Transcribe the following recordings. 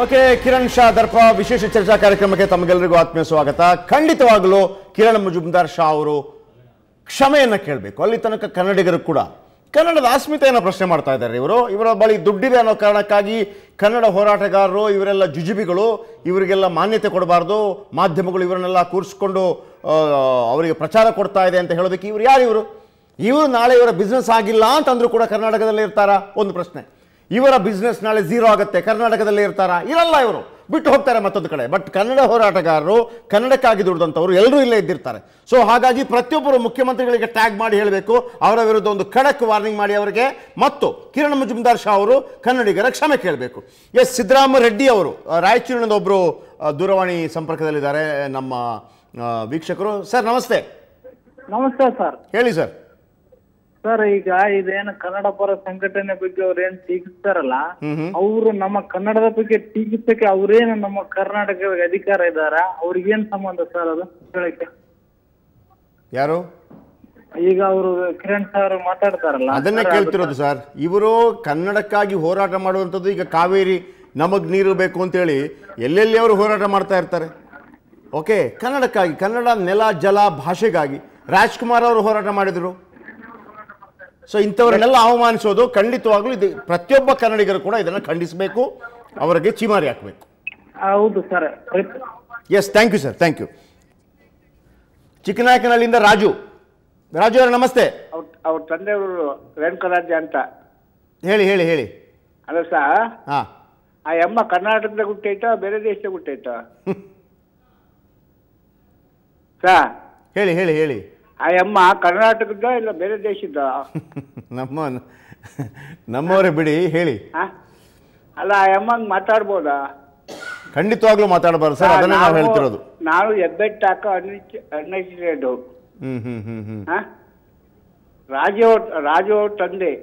Okay Kiran Shah ದರ್ಪ ವಿಶೇಷ ಚರ್ಚಾ ಕಾರ್ಯಕ್ರಮಕ್ಕೆ ತಮಗೆಲ್ಲರಿಗೂ ಆತ್ಮೀಯ ಸ್ವಾಗತ ಖಂಡಿತವಾಗಲೂ ಕಿರಣ್ ಮುಜುಮ್ದಾರ್ ಶಾ ಅವರು ಕ್ಷಮೆಯನ್ನ ಕೇಳಬೇಕು ಅಲ್ಲಿ ತನಕ ಕನ್ನಡಿಗರು ಕೂಡ ಕನ್ನಡದ ಅಸ್ಮಿತೆಯನ್ನು ಪ್ರಶ್ನೆ ಮಾಡ್ತಾ ಇದ್ದಾರೆ ಇವರು ಇವರ ಬಳಿ ದುಡ್ಡಿದೆ ಅನ್ನೋ ಕಾರಣಕ್ಕಾಗಿ ಕನ್ನಡ ಹೋರಾಟಗಾರರು ಇವರೆಲ್ಲ ಜುಜುಬಿಗಳು ಇವರಿಗೆಲ್ಲ ಮಾನ್ಯತೆ ಕೊಡಬಾರ್ದು ಮಾಧ್ಯಮಗಳು ಇವರನ್ನೆಲ್ಲ ಕೂರಿಸ್ಕೊಂಡು ಆ, ಅವರಿಗೆ ಪ್ರಚಾರ ಕೊಡ್ತಾ ಇದೆ ಅಂತ ಹೇಳೋದಕ್ಕೆ ಇವರು ಯಾರು ಇವರು ಇವರು ನಾಳೆ ಇವರ ಬಿಸ್ನೆಸ್ ಆಗಿಲ್ಲ ಅಂತಂದ್ರೂ ಕೂಡ ಕರ್ನಾಟಕದಲ್ಲಿ ಇರ್ತಾರಾ ಒಂದು ಪ್ರಶ್ನೆ ಇವರ ಬಿಸ್ನೆಸ್ ನಾಳೆ ಝೀರೋ ಆಗುತ್ತೆ ಕರ್ನಾಟಕದಲ್ಲಿ ಇರ್ತಾರಾ ಇರಲ್ಲ ಇವರು ಬಿಟ್ಟು ಹೋಗ್ತಾರೆ ಮತ್ತೊಂದು ಕಡೆ ಬಟ್ ಕನ್ನಡ ಹೋರಾಟಗಾರರು ಕನ್ನಡಕ್ಕಾಗಿ ದುಡಿದಂಥವ್ರು ಎಲ್ಲರೂ ಇಲ್ಲೇ ಇದ್ದಿರ್ತಾರೆ ಸೊ ಹಾಗಾಗಿ ಪ್ರತಿಯೊಬ್ಬರು ಮುಖ್ಯಮಂತ್ರಿಗಳಿಗೆ ಟ್ಯಾಗ್ ಮಾಡಿ ಹೇಳಬೇಕು ಅವರ ವಿರುದ್ಧ ಒಂದು ಖಡಕ್ ವಾರ್ನಿಂಗ್ ಮಾಡಿ ಅವರಿಗೆ ಮತ್ತು ಕಿರಣ್ ಮುಜುಮ್ದಾರ್ ಶಾ ಅವರು ಕನ್ನಡಿಗರ ಕ್ಷಮೆ ಕೇಳಬೇಕು ಎಸ್ ಸಿದ್ದರಾಮ ರೆಡ್ಡಿ ಅವರು ಆ, ರಾಯಚೂರಿನಿಂದ ಒಬ್ಬರು ದೂರವಾಣಿ ಸಂಪರ್ಕದಲ್ಲಿದ್ದಾರೆ ನಮ್ಮ ಆ, ವೀಕ್ಷಕರು ಸರ್ ನಮಸ್ತೆ ನಮಸ್ತೆ ಸರ್ ಹೇಳಿ ಸರ್ ಸರ್ ಈಗ ಇದೇನು ಕನ್ನಡ ಪರ ಸಂಘಟನೆ ಬಗ್ಗೆ ಅವ್ರು ಏನ್ ಟೀಕಿಸ್ತಾರಲ್ಲ ಹ್ಮ್ ಹ್ಮ್ ಅವರು ನಮ್ಮ ಕನ್ನಡದ ಬಗ್ಗೆ ಟೀಕಿಸಕ್ಕೆ ಅವ್ರೇನು ನಮ್ಮ ಕರ್ನಾಟಕ ಅಧಿಕಾರ ಇದಾರ ಅವ್ರಿಗೇನ್ ಸಂಬಂಧ ಸರ್ ಅದು ಹೇಳಕ್ಕೆ ಯಾರು ಈಗ ಅವರು ಕಿರಣ್ ಸರ್ ಮಾತಾಡ್ತಾರಲ್ಲ ಅದನ್ನೇ ಕೇಳ್ತಿರೋದು ಸರ್ ಇವರು ಕನ್ನಡಕ್ಕಾಗಿ ಹೋರಾಟ ಮಾಡುವಂಥದ್ದು ಈಗ ಕಾವೇರಿ ನಮಗ್ ನೀರು ಬೇಕು ಅಂತೇಳಿ ಎಲ್ಲೆಲ್ಲಿ ಅವರು ಹೋರಾಟ ಮಾಡ್ತಾ ಇರ್ತಾರೆ ಓಕೆ ಕನ್ನಡಕ್ಕಾಗಿ ಕನ್ನಡ ನೆಲ ಜಲ ಭಾಷೆಗಾಗಿ ರಾಜ್ಕುಮಾರ್ ಅವರು ಹೋರಾಟ ಮಾಡಿದರು ಸೊ ಇಂಥವ್ರನ್ನೆಲ್ಲ ಅವಮಾನಿಸೋದು ಖಂಡಿತವಾಗ್ಲೂ ಇದು ಪ್ರತಿಯೊಬ್ಬ ಕನ್ನಡಿಗರು ಕೂಡ ಇದನ್ನು ಖಂಡಿಸಬೇಕು ಅವರಿಗೆ ಚಿಮಾರಿ ಹಾಕಬೇಕು ಹೌದು sir yes thank you sir thank you ಚಿಕ್ಕನಾಯಕನಹಳ್ಳಿಯಿಂದ ರಾಜು ರಾಜು ಅವರೇ ನಮಸ್ತೆ ಅವ್ರ ಅವ್ರ ತಂದೆಯವರು ರೇಣುಕರಾಜ್ಯ ಅಂತ ಹೇಳಿ ಹೇಳಿ ಹೇಳಿ ಅಲ್ಲ ಸಾ ಹಾಂ ಆ ಅಮ್ಮ ಕರ್ನಾಟಕದಾಗ ಹುಟ್ಟೈತಾ ಬೇರೆ ದೇಶದಾಗ ಹುಟ್ಟೈತಾ ಸಾ ಹೇಳಿ ಹೇಳಿ ಹೇಳಿ ಆ ಅಮ್ಮ ಕರ್ನಾಟಕದ ಇಲ್ಲ ಬೇರೆ ದೇಶದ ನಮ್ಮ ನಮ್ಮವರೇ ಬಿಡಿ ಹೇಳಿ ಆ? ಅಲ್ಲ ಆ ಅಮ್ಮಂಗ್ ಮಾತಾಡ್ಬೋದಾ ಖಂಡಿತವಾಗ್ಲೂ ಮಾತಾಡಬಾರ್ದು ಸರ್ ಅದನ್ನೇ ನಾವು ಹೇಳ್ತಿರೋದು ನಾನು ಹೆಬ್ಬೆಟ್ಟಾಕ ಅನ್ಎಕ್ಸಿಡೆಂಟ್ ಹ್ಮ್ ಹ್ಮ್ ಹ್ಮ್ ಹ್ಮ್ ರಾಜು ಅವ್ರ ರಾಜು ಅವ್ರ ತಂದೆ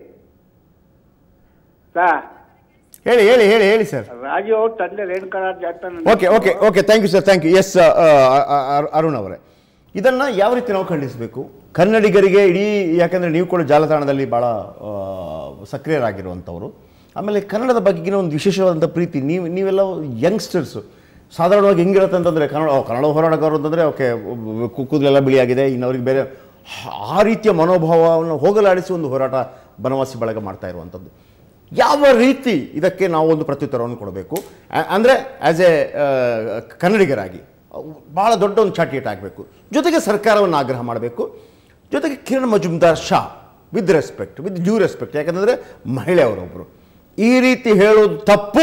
ಸಾ ಹೇಳಿ ಹೇಳಿ ಹೇಳಿ ಹೇಳಿ ಸರ್ ರಾಜು ಅವ್ರ ತಂದೆ ರೇಣುಕರಾಜ್ಯ ಅಂತ ನನ್ನ okay okay okay thank you sir thank you yes Arun ಅವರೇ ಇದನ್ನು ಯಾವ ರೀತಿ ನಾವು ಖಂಡಿಸಬೇಕು ಕನ್ನಡಿಗರಿಗೆ ಇಡೀ ಯಾಕಂದರೆ ನೀವು ಕೂಡ ಜಾಲತಾಣದಲ್ಲಿ ಭಾಳ ಆ, ಸಕ್ರಿಯರಾಗಿರುವಂಥವ್ರು ಆಮೇಲೆ ಕನ್ನಡದ ಬಗೆಗಿನ ಒಂದು ವಿಶೇಷವಾದಂಥ ಪ್ರೀತಿ ನೀವು ನೀವೆಲ್ಲ ಯಂಗ್ಸ್ಟರ್ಸು ಸಾಧಾರಣವಾಗಿ ಹೆಂಗಿರುತ್ತೆ ಅಂತಂದರೆ ಕನ್ನಡ ಓ, ಕನ್ನಡ ಹೋರಾಟಗಾರರು ಅಂತಂದರೆ ಓಕೆ ಕೂದಲೆಲ್ಲ ಬಿಳಿಯಾಗಿದೆ ಇನ್ನು ಅವ್ರಿಗೆ ಬೇರೆ ಆ ರೀತಿಯ ಮನೋಭಾವವನ್ನು ಹೋಗಲಾಡಿಸಿ ಒಂದು ಹೋರಾಟ ಬನವಾಸಿ ಬಳಗ ಮಾಡ್ತಾ ಇರುವಂಥದ್ದು ಯಾವ ರೀತಿ ಇದಕ್ಕೆ ನಾವು ಒಂದು ಪ್ರತ್ಯುತ್ತರವನ್ನು ಕೊಡಬೇಕು ಆ- ಅಂದರೆ ಆ್ಯಸ್ ಎ ಕನ್ನಡಿಗರಾಗಿ ಭಾಳ ದೊಡ್ಡ ಒಂದು ಚಾಟಿಯೇಟ್ ಆಗಬೇಕು ಜೊತೆಗೆ ಸರ್ಕಾರವನ್ನು ಆಗ್ರಹ ಮಾಡಬೇಕು ಜೊತೆಗೆ Kiran Mazumdar Shaw with respect with due respect ಯಾಕಂದರೆ ಮಹಿಳೆ ಅವರೊಬ್ಬರು ಈ ರೀತಿ ಹೇಳೋದು ತಪ್ಪು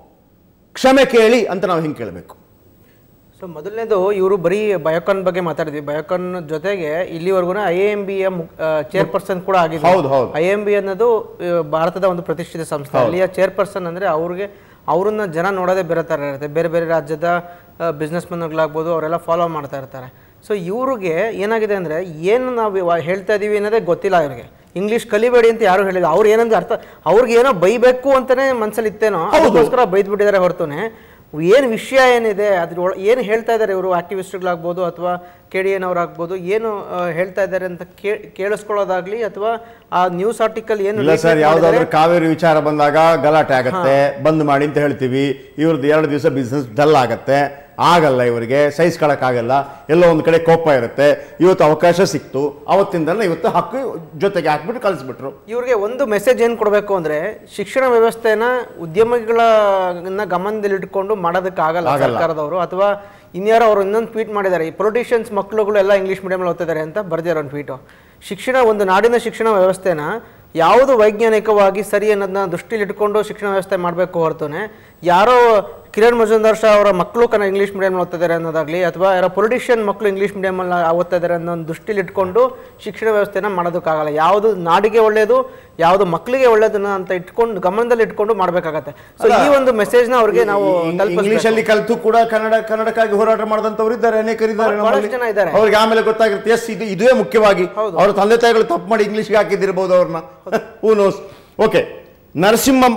ಕ್ಷಮೆ ಕೇಳಿ ಅಂತ ನಾವು ಹಿಂಗೆ ಕೇಳಬೇಕು ಸೊ ಮೊದಲನೇದು ಇವರು ಬರೀ ಬಯೋಕಾನ್ ಬಗ್ಗೆ ಮಾತಾಡಿದ್ವಿ ಬಯೋಕಾನ್ ಜೊತೆಗೆ ಇಲ್ಲಿವರೆಗೂ ಐ ಎಂ ಬಿ ಚೇರ್ಪರ್ಸನ್ ಕೂಡ ಆಗಿದೆ ಹೌದು, ಹೌದು. ಐ ಎಂ ಬಿ ಅನ್ನೋದು ಆ, ಭಾರತದ ಒಂದು ಪ್ರತಿಷ್ಠಿತ ಸಂಸ್ಥೆ ಅಲ್ಲಿಯ ಚೇರ್ಪರ್ಸನ್ ಅಂದ್ರೆ ಅವ್ರಿಗೆ ಅವ್ರನ್ನ ಜನ ನೋಡೋದೇ ಬೇರೆ ಥರ ಇರುತ್ತೆ ಬೇರೆ ಬೇರೆ ರಾಜ್ಯದ ಬಿಸ್ನೆಸ್ ಮ್ಯಾನ್ಗಳಾಗ್ಬೋದು ಅವರೆಲ್ಲ ಫಾಲೋ ಮಾಡ್ತಾ ಇರ್ತಾರೆ ಸೊ ಇವ್ರಿಗೆ ಏನಾಗಿದೆ ಅಂದ್ರೆ ಏನು ನಾವು ಇವ- ಹೇಳ್ತಾ ಇದೀವಿ ಅನ್ನೋದೇ ಗೊತ್ತಿಲ್ಲ ಅವ್ರಿಗೆ ಇಂಗ್ಲಿಷ್ ಕಲಿಬೇಡಿ ಅಂತ ಯಾರು ಹೇಳಿಲ್ಲ ಅವ್ರು ಏನಂದ್ರೆ ಅರ್ಥ ಅವ್ರಿಗೆ ಏನೋ ಬೈಬೇಕು ಅಂತಾನೆ ಮನ್ಸಲ್ಲಿ ಇತ್ತೇನೋ ಅದಕ್ಕೋಸ್ಕರ ಬೈದ್ಬಿಟ್ಟಿದ್ದಾರೆ ಹೊರತುನೆ ಏನು ವಿಷಯ ಏನಿದೆ ಅದ್ರ ಏನು ಹೇಳ್ತಾ ಇದ್ದಾರೆ ಇವರು ಆಕ್ಟಿವಿಸ್ಟ್ಗಳಾಗ್ಬೋದು ಅಥವಾ ಕೆ ಡಿ ಎನ್ ಅವ್ರಾಗ್ಬೋದು ಏನು ಆ, ಹೇಳ್ತಾ ಇದ್ದಾರೆ ಅಂತ ಕೇ ಕೇಳಿಸ್ಕೊಳ್ಳೋದಾಗ್ಲಿ ಅಥವಾ ಆ ನ್ಯೂಸ್ ಆರ್ಟಿಕಲ್ ಏನು ಇಲ್ಲ leak ಸರ್ ಮಾಡಿದ್ದಾರೆ- ಯಾವುದಾದ್ರೂ ಕಾವೇರಿ ವಿಚಾರ ಬಂದಾಗ ಗಲಾಟೆ ಆಗತ್ತೆ ಬಂದ್ ಮಾಡಿ ಅಂತ ಹೇಳ್ತೀವಿ ಇವ್ರದ್ದು ಎರಡು ದಿವಸ ಬಿಸ್ನೆಸ್ ಡಲ್ ಆಗತ್ತೆ ಆಗಲ್ಲ ಇವರಿಗೆ ಸಹಿಸ್ಕೊಳಕ್ಕಾಗಲ್ಲ ಎಲ್ಲೋ ಒಂದು ಕಡೆ ಕೋಪ ಇರುತ್ತೆ ಇವತ್ತು ಅವಕಾಶ ಸಿಕ್ತು ಅವತ್ತಿಂದಲೇ ಇವತ್ತು ಹಾಕಿ ಜೊತೆಗೆ ಹಾಕ್ಬಿಟ್ಟು ಕಳಿಸ್ಬಿಟ್ರು ಇವ್ರಿಗೆ ಒಂದು ಮೆಸೇಜ್ ಏನು ಕೊಡಬೇಕು ಅಂದ್ರೆ ಶಿಕ್ಷಣ ವ್ಯವಸ್ಥೆನ ಉದ್ಯಮಿಗಳನ್ನ ಗಮನದಲ್ಲಿಟ್ಕೊಂಡು ಮಾಡೋದಕ್ಕಾಗಲ್ಲ ಆಗಲ್ಲ. ಸರ್ಕಾರದವರು ಅಥವಾ ಇನ್ಯಾರೋ ಅವರು ಇನ್ನೊಂದು ಟ್ವೀಟ್ ಮಾಡಿದ್ದಾರೆ ಈ ಪೊಲಿಟಿಷಿಯನ್ಸ್ ಮಕ್ಕಳುಗಳು ಎಲ್ಲ ಇಂಗ್ಲೀಷ್ ಮೀಡಿಯಮಲ್ಲಿ ಓದ್ತಿದ್ದಾರೆ ಅಂತ ಬರ್ದಿರೋ ಒಂದು ಟ್ವೀಟು ಶಿಕ್ಷಣ ಒಂದು ನಾಡಿನ ಶಿಕ್ಷಣ ವ್ಯವಸ್ಥೆನ ಯಾವುದು ವೈಜ್ಞಾನಿಕವಾಗಿ ಸರಿ ಅನ್ನೋದನ್ನ ದೃಷ್ಟಿಲಿಟ್ಕೊಂಡು ಶಿಕ್ಷಣ ವ್ಯವಸ್ಥೆ ಮಾಡಬೇಕು ಹೊರತುನೆ ಯಾರೋ ಕಿರಣ್ ಮಜುಂದಾರ್ ಶಾ ಅವರ ಮಕ್ಕಳು ಕನ್ನಡ ಇಂಗ್ಲೀಷ್ ಮೀಡಿಯಂ ಓದ್ತಿದ್ದಾರೆ ಅನ್ನೋದಾಗ್ಲಿ ಅಥವಾ ಯಾರೋ ಪೊಲಿಟಿಷಿಯನ್ ಮಕ್ಕಳು ಇಂಗ್ಲೀಷ್ ಮೀಡಿಯಮಲ್ಲಿ ಓದ್ತಾ ಇದ್ದಾರೆ ಅನ್ನೋ ಒಂದು ದೃಷ್ಟಿಲಿಟ್ಕೊಂಡು ಶಿಕ್ಷಣ ವ್ಯವಸ್ಥೆನ ಮಾಡೋದಕ್ಕಾಗಲ್ಲ ಯಾವುದು ನಾಡಿಗೆ ಒಳ್ಳೆಯದು ಯಾವುದು ಮಕ್ಕಳಿಗೆ ಒಳ್ಳೇದನ್ನ ಅಂತ ಇಟ್ಕೊಂಡು ಗಮನದಲ್ಲಿ ಇಟ್ಕೊಂಡು ಮಾಡಬೇಕಾಗತ್ತೆ ಸೊ ಈ ಒಂದು ಮೆಸೇಜ್ನ ಅವ್ರಿಗೆ ನಾವು ಇಂಗ್ಲಿಷ್ ತಲುಪಿಸ್ಬೇಕು. ಅಲ್ಲಿ ಕಲಿತು ಕೂಡ ಕನ್ನಡ ಕನ್ನಡಕ್ಕಾಗಿ ಹೋರಾಟ ಮಾಡಿದಂಥವ್ರು ಇದ್ದಾರೆ ಅನೇಕರಿದ್ದಾರೆ ಬಹಳಷ್ಟು ನಮ್ಮಲ್ಲಿ. ಜನ ಇದ್ದಾರೆ. ಅವ್ರಿಗೆ ಆಮೇಲೆ ಗೊತ್ತಾಗಿರುತ್ತೆ ಎಸ್ ಇದು ಇದುವೇ ಮುಖ್ಯವಾಗಿ ಅವ್ರ ತಂದೆ ತಾಯಿಗಳು ತಪ್ಪು ಮಾಡಿ ಇಂಗ್ಲಿಷ್ಗೆ ಹಾಕಿದ್ದಿರ್ಬೋದು ಅವ್ರನ್ನ who knows okay Narasimha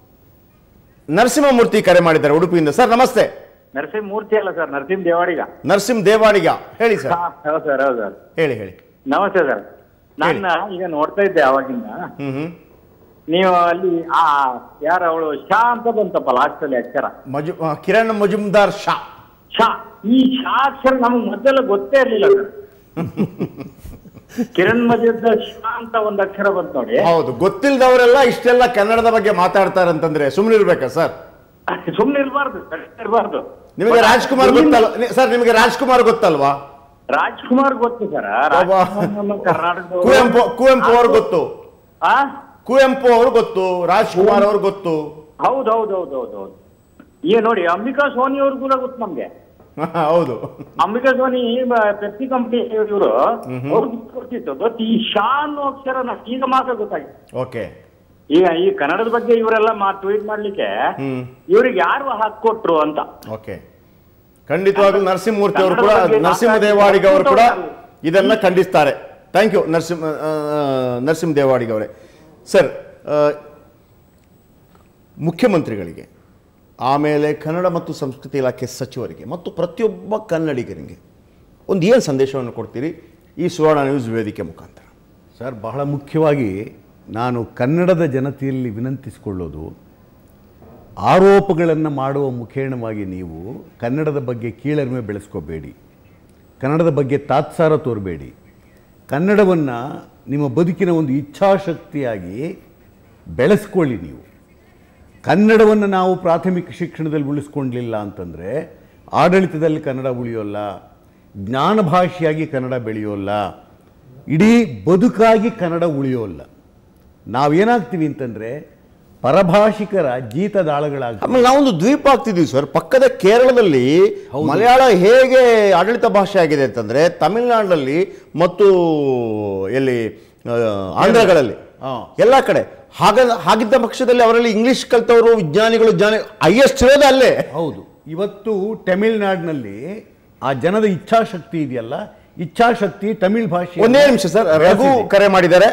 Narasimhamurthy ಕರೆ ಮಾಡಿದ್ದಾರೆ ಉಡುಪಿಯಿಂದ ಸರ್ ನಮಸ್ತೆ ನರಸಿಂಹ ಮೂರ್ತಿ ಅಲ್ಲ ಸರ್ ನರಸಿಂಹ ದೇವಾಡಿಗ ನರಸಿಂಹ ದೇವಾಡಿಗ ಹೇಳಿ ಸರ್ ಹೌದು ಸರ್ ಹೌದು ಸರ್ ಹೇಳಿ ಹೇಳಿ ನಮಸ್ತೆ ಸರ್ ನಾನು ಈಗ ನೋಡ್ತಾ ಇದ್ದೆ ಅವಾಗಿಂದ ಹ್ಮ್ ಹ್ಮ್ ನೀವು ಅಲ್ಲಿ ಆ ಯಾರು ಅವಳು ಶಾ ಅಂತ ಬಂತಪ್ಪ ಲಾಸ್ಟ್ ಅಲ್ಲಿ ಅಕ್ಷರ ಮಜು ಆ, ಕಿರಣ್ ಮಜುಮ್ದಾರ್ ಶಾ ಶಾ ಈ ಶಾ ಅಕ್ಷರ ನಮಗೆ ಮೊದಲೆಲ್ಲ ಗೊತ್ತೇ ಇರ್ಲಿಲ್ಲ ಸರ್ ಕಿರಣ್ ಮಜಿದ್ ಶಾ ಅಂತ ಒಂದು ಅಕ್ಷರ ಬಂತು ನೋಡಿ ಹೌದು ಗೊತ್ತಿಲ್ಲದವರೆಲ್ಲ ಇಷ್ಟೆಲ್ಲ ಕನ್ನಡದ ಬಗ್ಗೆ ಮಾತಾಡ್ತಾರೆ ಅಂತಂದ್ರೆ ಸುಮ್ಮನೆ ಇರ್ಬೇಕಾ ಸರ್ ಸುಮ್ನೆ ಇರಬಾರ್ದು ಇರಬಾರ್ದು ನಿಮಗೆ ರಾಜ್ಕುಮಾರ್ ಗೊತ್ತಲ್ಲ ನಿ- ಸರ್ ನಿಮಗೆ ರಾಜ್ಕುಮಾರ್ ಗೊತ್ತಲ್ವಾ ರಾಜ್ಕುಮಾರ್ ಗೊತ್ತು ಸರ್ ಒಬ್ಬ- ಕರ್ನಾಟಕದವರು ಕುವೆಂಪು ಕುವೆಂಪು ಅವ್ರು ಗೊತ್ತು ಆ ಕುವೆಂಪು ಅವ್ರು ಗೊತ್ತು ರಾಜ್ಕುಮಾರ್ ಅವ್ರು ಗೊತ್ತು ಹೌದು ಹೌದು ಹೌದು ಹೌದು ಹೌದು ಈಗ ನೋಡಿ ಅಂಬಿಕಾ ಸೋನಿ ಅವ್ರು ಕೂಡ ಗೊತ್ತು ನಮ್ಗೆ ಹೌದು ಅಂಬಿಕಾ ಸೋನಿ ಪೆಪ್ಸಿ ಕಂಪ್ನಿ ಇವರು ಅವ್ರಿಗೆ ಗೊತ್ತಿತ್ತು ಗೊತ್ತು ಈ ಶಾ ಅನ್ನೋ ಅಕ್ಷರ ನಮ್ಗೆ ಈಗ ಮಾತ್ರ ಗೊತ್ತಾಗಿದೆ ಓಕೆ ಈಗ ಈ ಕನ್ನಡದ ಬಗ್ಗೆ ಇವರೆಲ್ಲ ಮಾ ಟ್ವೀಟ್ ಮಾಡ್ಲಿಕ್ಕೆ ಹ್ಮ್ ಇವ್ರಿಗೆ ಯಾರು ಹಾಕೊಟ್ರು ಅಂತ ಓಕೆ ಖಂಡಿತವಾಗ್ಲೂ ನರಸಿಂಹಮೂರ್ತಿ ಅವರು ಕೂಡ ಕನ್ನಡದ ಬಗ್ಗೆ ನರಸಿಂಹ ಮಾತಾಡಿ- ದೇವಾಡಿಗ ಅವರು ಕೂಡ ಮಾತಾಡಿ. ಇದನ್ನ ಖಂಡಿಸ್ತಾರೆ ಥ್ಯಾಂಕ್ ಯು ನರಸಿಂಹ ಆ, ನರಸಿಂಹ ದೇವಾಡಿಗ ಅವರೇ ಸರ್ ಆ, ಮುಖ್ಯಮಂತ್ರಿಗಳಿಗೆ ಆಮೇಲೆ ಕನ್ನಡ ಮತ್ತು ಸಂಸ್ಕೃತಿ ಇಲಾಖೆ ಸಚಿವರಿಗೆ ಮತ್ತು ಪ್ರತಿಯೊಬ್ಬ ಕನ್ನಡಿಗರಿಗೆ ಒಂದು ಏನು ಸಂದೇಶವನ್ನು ಕೊಡ್ತೀರಿ ಈ ಸುವರ್ಣ ನ್ಯೂಸ್ ವೇದಿಕೆ ಮುಖಾಂತರ ಸರ್ ಬಹಳ ಮುಖ್ಯವಾಗಿ ನಾನು ಕನ್ನಡದ ಜನತೆಯಲ್ಲಿ ವಿನಂತಿಸಿಕೊಳ್ಳೋದು ಆರೋಪಗಳನ್ನು ಮಾಡುವ ಮುಖೇಣವಾಗಿ ನೀವು ಕನ್ನಡದ ಬಗ್ಗೆ ಕೀಳರಿಮೆ ಬೆಳೆಸ್ಕೋಬೇಡಿ ಕನ್ನಡದ ಬಗ್ಗೆ ತಾತ್ಸಾರ ತೋರಬೇಡಿ ಕನ್ನಡವನ್ನು ನಿಮ್ಮ ಬದುಕಿನ ಒಂದು ಇಚ್ಛಾಶಕ್ತಿಯಾಗಿ ಬೆಳೆಸ್ಕೊಳ್ಳಿ ನೀವು ಕನ್ನಡವನ್ನು ನಾವು ಪ್ರಾಥಮಿಕ ಶಿಕ್ಷಣದಲ್ಲಿ ಉಳಿಸ್ಕೊಳ್ಳಲಿಲ್ಲ ಅಂತಂದರೆ ಆಡಳಿತದಲ್ಲಿ ಕನ್ನಡ ಉಳಿಯೋಲ್ಲ ಜ್ಞಾನ ಭಾಷೆಯಾಗಿ ಕನ್ನಡ ಬೆಳೆಯೋಲ್ಲ ಇಡೀ ಬದುಕಾಗಿ ಕನ್ನಡ ಉಳಿಯೋಲ್ಲ ನಾವೇನಾಗ್ತೀವಿ ಅಂತಂದರೆ ಪರಭಾಷಿಕರ ಜೀತದಾಳಗಳಾಗ್ತೀವಿ ಆಮೇಲೆ ನಾವೊಂದು ದ್ವೀಪ ಆಗ್ತಿದ್ದೀವಿ ಸರ್ ಪಕ್ಕದ ಕೇರಳದಲ್ಲಿ ಮಲಯಾಳ ಹೇಗೆ ಆಡಳಿತ ಭಾಷೆ ಆಗಿದೆ ಅಂತಂದ್ರೆ ತಮಿಳುನಾಡಿನಲ್ಲಿ ಮತ್ತು ಎಲ್ಲಿ ಆ, ಆಂಧ್ರಗಳಲ್ಲಿ ಹಾ. ಎಲ್ಲ ಕಡೆ ಹಾಗ ಹಾಗಿದ್ದ ಪಕ್ಷದಲ್ಲಿ ಅವರಲ್ಲಿ ಇಂಗ್ಲಿಷ್ ಕಲ್ತವರು ವಿಜ್ಞಾನಿಗಳು ಜ್ಞಾನಿ ಹೈಯೆಸ್ಟ್ ಇರೋದೇ ಅಲ್ಲೇ ಹೌದು ಇವತ್ತು ತಮಿಳ್ನಾಡಿನಲ್ಲಿ ಆ ಜನದ ಇಚ್ಛಾಶಕ್ತಿ ಇದೆಯಲ್ಲ ಇಚ್ಛಾಶಕ್ತಿ ತಮಿಳ್ ಭಾಷೆ ಒಂದೇ ನಿಮಿಷ ಸರ್ ರಘು ಕರೆ ಮಾಡಿದ್ದಾರೆ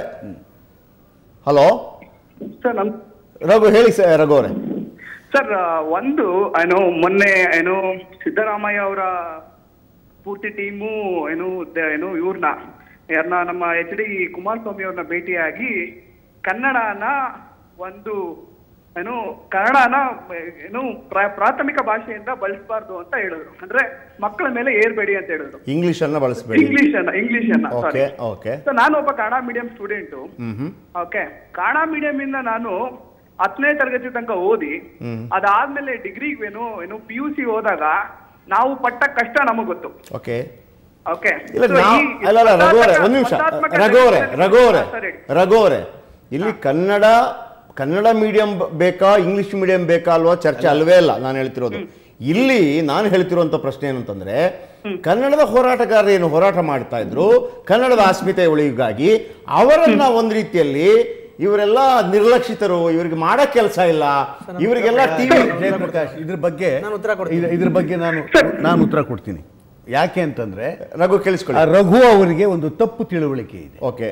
ಹಲೋ ಸರ್ ನಮ್ ರಘು ಹೇಳಿ ಸರ್ ರಘು ಅವರೇ ಸರ್ ಆ, ಒಂದು ಏನೋ ಮೊನ್ನೆ ಏನೋ ಸಿದ್ದರಾಮಯ್ಯ ಅವರ ಪೂರ್ತಿ ಟೀಮು ಏನು ದ- ಏನು ಇವ್ರನ್ನ ಯಾರನ್ನ ನಮ್ಮ ಎಚ್ ಡಿ ಕುಮಾರಸ್ವಾಮಿ ಅವ್ರನ್ನ ಭೇಟಿಯಾಗಿ ಕನ್ನಡನ ಒಂದು ಏನು ಕನ್ನಡನ ಏನು ಪ್ರಾ- ಪ್ರಾಥಮಿಕ ಭಾಷೆಯಿಂದ ಬಳಸಬಾರ್ದು ಅಂತ ಹೇಳಿದ್ರು ಅಂದ್ರೆ ಮಕ್ಕಳ ಮೇಲೆ ಏರ್ಬೇಡಿ ಅಂತ ಹೇಳಿದ್ರು ಇಂಗ್ಲಿಷ್ ಅನ್ನ ಬಳಸಬೇಡಿ ಇಂಗ್ಲಿಷ್ ಅನ್ನ ಇಂಗ್ಲಿಷ್ ಅನ್ನ ಓಕೆ ಸಾರಿ ಓಕೆ ಸೊ ನಾನು ಒಬ್ಬ Kannada medium student hmm hmm okay Kannada medium ಇಂದ ನಾನು ಹತ್ತನೇ ತರಗತಿ ತನಕ ಓದಿ ಅದಾದ್ಮೇಲೆ ಡಿಗ್ರಿಗೇನು ಏನು ಪಿ ಯು ಸಿ ಹೋದಾಗ ನಾವು ಪಟ್ಟ ಕಷ್ಟ ನಮಗ್ ಗೊತ್ತು ಓಕೆ ಓಕೆ ಇಲ್ಲ So, ನಾವು ಈ ಅಲ್ಲ ಅಲ್ಲ ರಘು ಅವರೇ ಸ್ಪರ್ಧಾತ್ಮಕ- ಒಂದು ನಿಮಿಷ ಸ್ಪರ್ಧಾತ್ಮಕ ರಘು ಅವರೇ ಜಗತ್ತಿನಲ್ಲಿ- ರಘು ಅವರೇ ಹಾ, ಸರಿ. ರಘು ಅವರೇ ಇಲ್ಲಿ ಕನ್ನಡ ಕನ್ನಡ ಮೀಡಿಯಂ ಬೇಕಾ ಇಂಗ್ಲಿಷ್ ಮೀಡಿಯಂ ಬೇಕಾ ಅಲ್ವಾ ಚರ್ಚೆ ಅಲ್ವೇ ಅಲ್ಲ ನಾನು ಹೇಳ್ತಿರೋದು ಇಲ್ಲಿ ನಾನು ಹೇಳ್ತಿರುವಂತ ಪ್ರಶ್ನೆ ಏನಂತಂದ್ರೆ ಕನ್ನಡದ ಹೋರಾಟಗಾರರು ಏನು ಹೋರಾಟ ಮಾಡ್ತಾ ಇದ್ರು ಕನ್ನಡದ ಅಸ್ಮಿತೆ ಉಳಿಗಾಗಿ ಅವರನ್ನ ಒಂದ್ ರೀತಿಯಲ್ಲಿ ಇವರೆಲ್ಲ ನಿರ್ಲಕ್ಷಿತರು ಇವರಿಗೆ ಮಾಡೋ ಕೆಲಸ ಇಲ್ಲ ಇವರಿಗೆಲ್ಲ ಟಿವಿ ಜಯಪ್ರಕಾಶ್ ಇದ್ರ ಬಗ್ಗೆ ನಾನು ಉತ್ತರ ಕೊಡ್ತೀನಿ. ಇದ್ರ- ಇದ್ರ ಬಗ್ಗೆ ನಾನು ನಾನು ಉತ್ತರ ಕೊಡ್ತೀನಿ ಯಾಕೆ ಅಂತಂದ್ರೆ ರಘು ಆ ಕೇಳಿಸ್ಕೊಳ್ಳಿ ರಘು ಅವರಿಗೆ ಒಂದು ತಪ್ಪು ತಿಳುವಳಿಕೆ ಇದೆ ಓಕೆ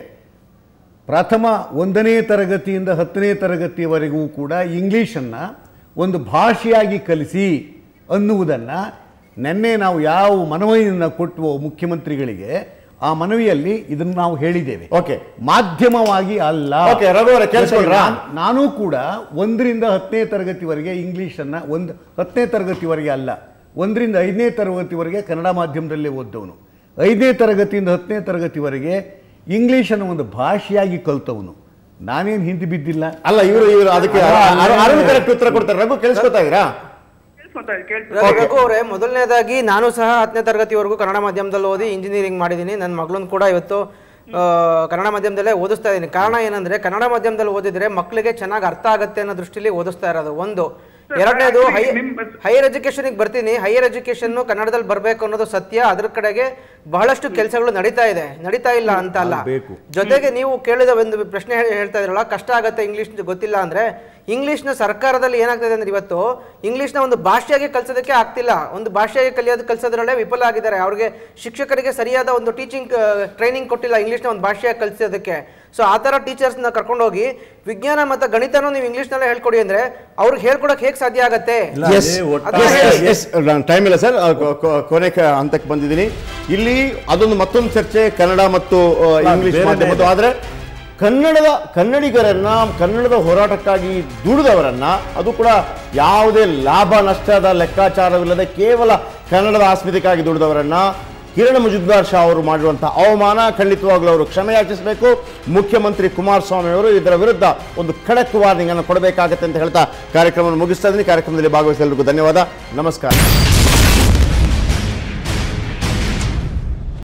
ಪ್ರಥಮ ಒಂದನೇ ತರಗತಿಯಿಂದ ಹತ್ತನೇ ತರಗತಿಯವರೆಗೂ ಕೂಡ ಇಂಗ್ಲೀಷನ್ನು ಒಂದು ಭಾಷೆಯಾಗಿ ಕಲಿಸಿ ಅನ್ನುವುದನ್ನು ನಿನ್ನೆ ನಾವು ಯಾವ ಮನವಿಯನ್ನು ಕೊಟ್ಟುವ ಮುಖ್ಯಮಂತ್ರಿಗಳಿಗೆ ಆ ಮನವಿಯಲ್ಲಿ ಇದನ್ನು ನಾವು ಹೇಳಿದ್ದೇವೆ ಓಕೆ ಮಾಧ್ಯಮವಾಗಿ ಅಲ್ಲ ಓಕೆ, ರಘು ಅವರೇ, ಕೇಳಿಸ್ಕೊಂಡ್ರಾ? ನಾನ್- ನಾನು ಕೂಡ ಒಂದರಿಂದ ಹತ್ತನೇ ತರಗತಿವರೆಗೆ ಇಂಗ್ಲೀಷನ್ನು ಒಂದು ಹತ್ತನೇ ತರಗತಿವರೆಗೆ ಅಲ್ಲ ಒಂದರಿಂದ ಐದನೇ ತರಗತಿವರೆಗೆ ಕನ್ನಡ ಮಾಧ್ಯಮದಲ್ಲೇ ಓದ್ದವನು ಐದನೇ ತರಗತಿಯಿಂದ ಹತ್ತನೇ ತರಗತಿವರೆಗೆ ಇಂಗ್ಲೀಷನ್ನು ಒಂದು ಭಾಷೆಯಾಗಿ ಕಲ್ತವನು ನಾನೇನು ಹಿಂದೆ ಬಿದ್ದಿಲ್ಲ ಅಲ್ಲ ಇವರು ಇವರು ಅದಕ್ಕೆ ಅರುಣ್ ಕರೆಕ್ಟ್ ಉತ್ತರ ಕೊಡ್ತಾರೆ ರಘು ಕೇಳಿಸ್ಕೊತಾ ಇದ್ದೀರಾ ಕೇಳಿಸ್ಕೊಂತ ಕೇಳ್ತಾ ರಘು ರಘು ಅವರೇ ಮೊದಲನೇದಾಗಿ ನಾನು ಸಹ ಹತ್ತನೇ ತರಗತಿವರೆಗೂ ಕನ್ನಡ ಮಾಧ್ಯಮದಲ್ಲಿ ಓದಿ ಇಂಜಿನಿಯರಿಂಗ್ ಮಾಡಿದ್ದೀನಿ ನನ್ನ ಮಗಳನ್ನ ಕೂಡ ಇವತ್ತು ಆ, ಕನ್ನಡ ಮಾಧ್ಯಮದಲ್ಲೇ ಓದಿಸ್ತಾ ಇದ್ದೀನಿ ಕಾರಣ ಏನಂದ್ರೆ ಕನ್ನಡ ಮಾಧ್ಯಮದಲ್ಲಿ ಓದಿದ್ರೆ ಮಕ್ಕಳಿಗೆ ಚೆನ್ನಾಗಿ ಅರ್ಥ ಆಗುತ್ತೆ ಅನ್ನೋ ದೃಷ್ಟಿಲಿ ಓದಿಸ್ತಾ ಇರೋದು ಒಂದು ಎರಡನೇದು ಹೈ ನಿಮ್ಮ- ಹೈಯರ್ ಎಜುಕೇಶನ್ಗೆ ಬರ್ತೀನಿ ಹೈಯರ್ ಎಜುಕೇಶನ್ ಕನ್ನಡದಲ್ಲಿ ಬರಬೇಕು ಅನ್ನೋದು ಸತ್ಯ ಅದ್ರ ಕಡೆಗೆ ಬಹಳಷ್ಟು ಕೆಲಸಗಳು ನಡೀತಾ ಇದೆ ನಡೀತಾ ಇಲ್ಲ ಅಂತ ಅಲ್ಲ ಬೇಕು. ಜೊತೆಗೆ ನೀವು ಕೇಳಿದ ಒಂದು ಪ್ರಶ್ನೆ ಹೇಳ್- ಹೇಳ್ತಾ ಇದ್ರಲ್ಲ ಕಷ್ಟ ಆಗತ್ತೆ ಇಂಗ್ಲಿಷ್ ಗೊತ್ತಿಲ್ಲ ಅಂದ್ರೆ ಇಂಗ್ಲಿಷ್ನ ಸರ್ಕಾರದಲ್ಲಿ ಏನಾಗ್ತದೆ ಅಂದ್ರೆ ಇವತ್ತು ಇಂಗ್ಲಿಷ್ನ ಒಂದು ಭಾಷೆಯಾಗಿ ಕಲಿಸೋದಕ್ಕೆ ಆಗ್ತಿಲ್ಲ ಒಂದು ಭಾಷೆಯಾಗಿ ಕಲಿಯೋದು ಕಲಿಸೋದ್ರಲ್ಲೇ ವಿಫಲ ಆಗಿದ್ದಾರೆ ಅವ್ರಿಗೆ ಶಿಕ್ಷಕರಿಗೆ ಸರಿಯಾದ ಒಂದು ಟೀಚಿಂಗ್ ಟ್ರೈನಿಂಗ್ ಕೊಟ್ಟಿಲ್ಲ ಇಂಗ್ಲಿಷ್ನ ಒಂದು ಭಾಷೆಯಾಗಿ ಕಲಿಸೋದಕ್ಕೆ ಸೊ ಆ ಥರ ಟೀಚರ್ಸ್ನ ಕರ್ಕೊಂಡೋಗಿ ವಿಜ್ಞಾನ ಮತ್ತು ಗಣಿತನೂ ನೀವು ಇಂಗ್ಲಿಷ್ನಲ್ಲೇ ಹೇಳ್ಕೊಡಿ ಅಂದ್ರೆ ಅವ್ರಿಗೆ ಹೇಳ್ಕೊಡಕ್ಕೆ ಹೇಗೆ ಸಾಧ್ಯ ಆಗತ್ತೆ ಎಸ್ ಎಸ್ ಟೈಮ್ ಇಲ್ಲ ಸರ್ ಕೊನೆ ಕ- ಹಂತಕ್ಕೆ ಬಂದಿದ್ದೀನಿ ಇಲ್ಲಿ ಅದೊಂದು ಮತ್ತೊಂದು ಚರ್ಚೆ ಕನ್ನಡ ಮತ್ತು ಆ, ಇಂಗ್ಲಿಷ್ ಬೇರೆನೇ ಮಾಧ್ಯಮದ್ದು ಇದೆ. ಆದ್ರೆ ಕನ್ನಡದ ಕನ್ನಡಿಗರನ್ನ ಕನ್ನಡದ ಹೋರಾಟಕ್ಕಾಗಿ ದುಡಿದವರನ್ನ ಅದು ಕೂಡ ಯಾವುದೇ ಲಾಭ ನಷ್ಟದ ಲೆಕ್ಕಾಚಾರವಿಲ್ಲದೆ ಕೇವಲ ಕನ್ನಡದ ಅಸ್ಮಿತೆಗಾಗಿ ದುಡಿದವರನ್ನ ಕಿರಣ್ ಮುಜುಮ್ದಾರ್ ಶಾ ಅವರು ಮಾಡಿರುವಂತಹ ಅವಮಾನ ಖಂಡಿತವಾಗ್ಲೂ ಅವರು ಕ್ಷಮೆ ಯಾಚಿಸಬೇಕು ಮುಖ್ಯಮಂತ್ರಿ ಕುಮಾರಸ್ವಾಮಿ ಅವರು ಇದರ ವಿರುದ್ಧ ಒಂದು ಖಡಕ್ ವಾರ್ನಿಂಗ್ ಅನ್ನು ಕೊಡಬೇಕಾಗತ್ತೆ ಅಂತ ಹೇಳ್ತಾ ಕಾರ್ಯಕ್ರಮವನ್ನು ಮುಗಿಸ್ತಾ ಇದ್ದೀನಿ ಕಾರ್ಯಕ್ರಮದಲ್ಲಿ ಭಾಗವಹಿಸಿದ ಎಲ್ರಿಗೂ ಧನ್ಯವಾದ ನಮಸ್ಕಾರ